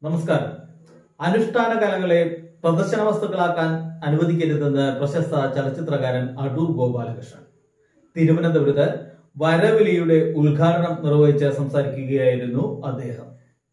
നമസ്കാരം അനുഷ്ഠാന കലകളെ പ്രദർശന വസ്തുക്കളാക്കാൻ അനുവദിക്കരുതെന്ന് പ്രശസ്ത ചലച്ചിത്രകാരൻ അടൂർ ഗോപാലകൃഷ്ണൻ തിരുവനന്തപുരത്ത് വരവിലിയുടെ ഉദ്ഘാടനം നിർവഹിച്ച് സംസാരിക്കുകയായിരുന്നു അദ്ദേഹം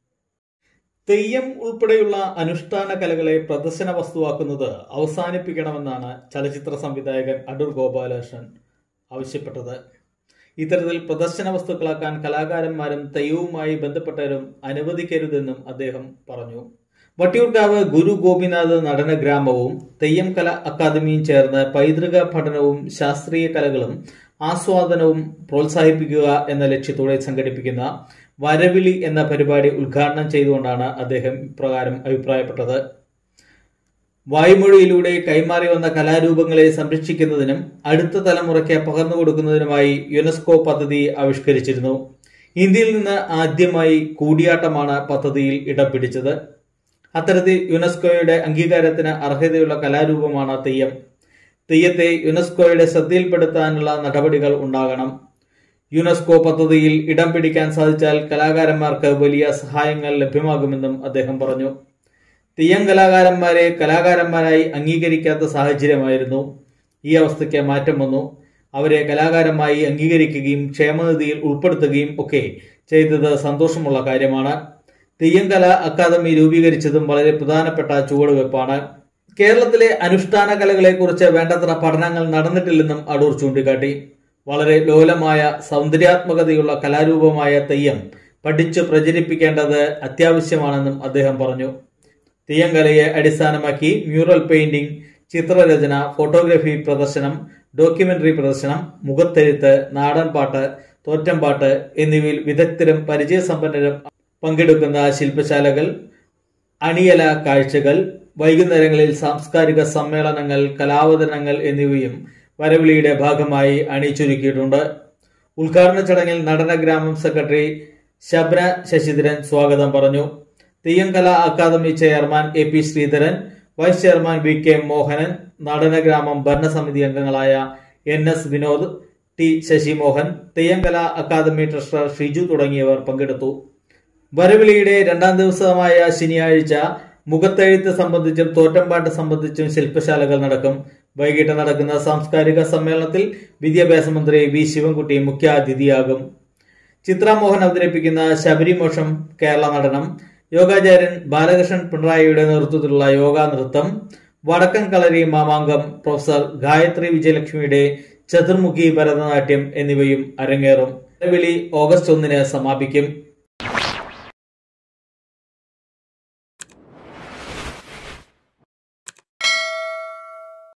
തെയ്യം ഉൾപ്പെടെയുള്ള അനുഷ്ഠാന കലകളെ പ്രദർശന വസ്തുവാക്കുന്നത് അവസാനിപ്പിക്കണമെന്നാണ് ചലച്ചിത്ര സംവിധായകൻ അടൂർ ഗോപാലകൃഷ്ണൻ ആവശ്യപ്പെട്ടത് ഇത്തരത്തിൽ പ്രദർശന വസ്തുക്കളാക്കാൻ കലാകാരന്മാരും തെയ്യവുമായി ബന്ധപ്പെട്ടവരും അനുവദിക്കരുതെന്നും അദ്ദേഹം പറഞ്ഞു വട്ടിയൂർക്കാവ് ഗുരു ഗോപിനാഥ് നടന ഗ്രാമവും തെയ്യം കല അക്കാദമിയും ചേർന്ന് പൈതൃക പഠനവും ശാസ്ത്രീയ കലകളും ആസ്വാദനവും പ്രോത്സാഹിപ്പിക്കുക എന്ന ലക്ഷ്യത്തോടെ സംഘടിപ്പിക്കുന്ന വരവിളി എന്ന പരിപാടി ഉദ്ഘാടനം ചെയ്തുകൊണ്ടാണ് അദ്ദേഹം ഇപ്രകാരം അഭിപ്രായപ്പെട്ടത് വായ്മൊഴിയിലൂടെ കൈമാറി വന്ന കലാരൂപങ്ങളെ സംരക്ഷിക്കുന്നതിനും അടുത്ത തലമുറയ്ക്ക് പകർന്നു കൊടുക്കുന്നതിനുമായി യുനെസ്കോ പദ്ധതി ആവിഷ്കരിച്ചിരുന്നു ഇന്ത്യയിൽ നിന്ന് ആദ്യമായി കൂടിയാട്ടമാണ് പദ്ധതിയിൽ ഇടം പിടിച്ചത് അത്തരത്തിൽ യുനെസ്കോയുടെ അംഗീകാരത്തിന് അർഹതയുള്ള കലാരൂപമാണ് തെയ്യം തെയ്യത്തെ യുനെസ്കോയുടെ ശ്രദ്ധയിൽപ്പെടുത്താനുള്ള നടപടികൾ ഉണ്ടാകണം യുനെസ്കോ പദ്ധതിയിൽ ഇടം പിടിക്കാൻ സാധിച്ചാൽ കലാകാരന്മാർക്ക് വലിയ സഹായങ്ങൾ ലഭ്യമാകുമെന്നും അദ്ദേഹം പറഞ്ഞു തെയ്യം കലാകാരന്മാരെ കലാകാരന്മാരായി അംഗീകരിക്കാത്ത സാഹചര്യമായിരുന്നു ഈ അവസ്ഥയ്ക്ക് മാറ്റം വന്നു അവരെ കലാകാരന്മായി അംഗീകരിക്കുകയും ക്ഷേമനിധിയിൽ ഉൾപ്പെടുത്തുകയും ഒക്കെ ചെയ്തത് സന്തോഷമുള്ള കാര്യമാണ് തെയ്യം കല അക്കാദമി രൂപീകരിച്ചതും വളരെ പ്രധാനപ്പെട്ട ചുവടുവെപ്പാണ് കേരളത്തിലെ അനുഷ്ഠാന കലകളെക്കുറിച്ച് വേണ്ടത്ര പഠനങ്ങൾ നടന്നിട്ടില്ലെന്നും അടൂർ ചൂണ്ടിക്കാട്ടി വളരെ ലോലമായ സൗന്ദര്യാത്മകതയുള്ള കലാരൂപമായ തെയ്യം പഠിച്ചു പ്രചരിപ്പിക്കേണ്ടത് അത്യാവശ്യമാണെന്നും അദ്ദേഹം പറഞ്ഞു തെയ്യം കലയെ അടിസ്ഥാനമാക്കി മ്യൂറൽ പെയിന്റിംഗ് ചിത്രരചന ഫോട്ടോഗ്രാഫി പ്രദർശനം ഡോക്യുമെന്ററി പ്രദർശനം മുഖത്തെഴുത്ത് നാടൻപാട്ട് തോറ്റംപാട്ട് എന്നിവയിൽ വിദഗ്ധരും പരിചയസമ്പന്നരും പങ്കെടുക്കുന്ന ശില്പശാലകൾ അണിയല കാഴ്ചകൾ വൈകുന്നേരങ്ങളിൽ സാംസ്കാരിക സമ്മേളനങ്ങൾ കലാവതരണങ്ങൾ എന്നിവയും വരവിളിയുടെ ഭാഗമായി അണിയിച്ചൊരുക്കിയിട്ടുണ്ട് ഉദ്ഘാടന ചടങ്ങിൽ നടനഗ്രാമം സെക്രട്ടറി ശബ്ന ശശിധരൻ സ്വാഗതം പറഞ്ഞു theyyam Kala academy chairman A P Sreedharan vice chairman V K Mohanan Natanagramam ഭരണസമിതി അംഗങ്ങളായ N S Vinod T Sasimohan theyyam Kala academy treasurer Shiju തുടങ്ങിയവർ പങ്കെടുത്തു വരവിളിയുടെ രണ്ടാം ദിവസമായ ശനിയാഴ്ച മുഖത്തെഴുത്ത് സംബന്ധിച്ചും തോറ്റംപാട്ട് സംബന്ധിച്ചും ശില്പശാലകൾ നടക്കും വൈകിട്ട് നടക്കുന്ന സാംസ്കാരിക സമ്മേളനത്തിൽ വിദ്യാഭ്യാസ മന്ത്രി വി ശിവൻകുട്ടി മുഖ്യാതിഥിയാകും ചിത്രാമോഹൻ അവതരിപ്പിക്കുന്ന ശബരിമോഷം കേരള നടനം യോഗാചാര്യൻ ബാലകൃഷ്ണൻ പിണറായിയുടെ നേതൃത്വത്തിലുള്ള യോഗാ നൃത്തം വടക്കൻ കളരി മാമാങ്കം പ്രൊഫസർ ഗായത്രി വിജയലക്ഷ്മിയുടെ ചതുർമുഖി ഭരതനാട്യം എന്നിവയും അരങ്ങേറും വരവിളി ഓഗസ്റ്റ് ഒന്നിന് സമാപിക്കും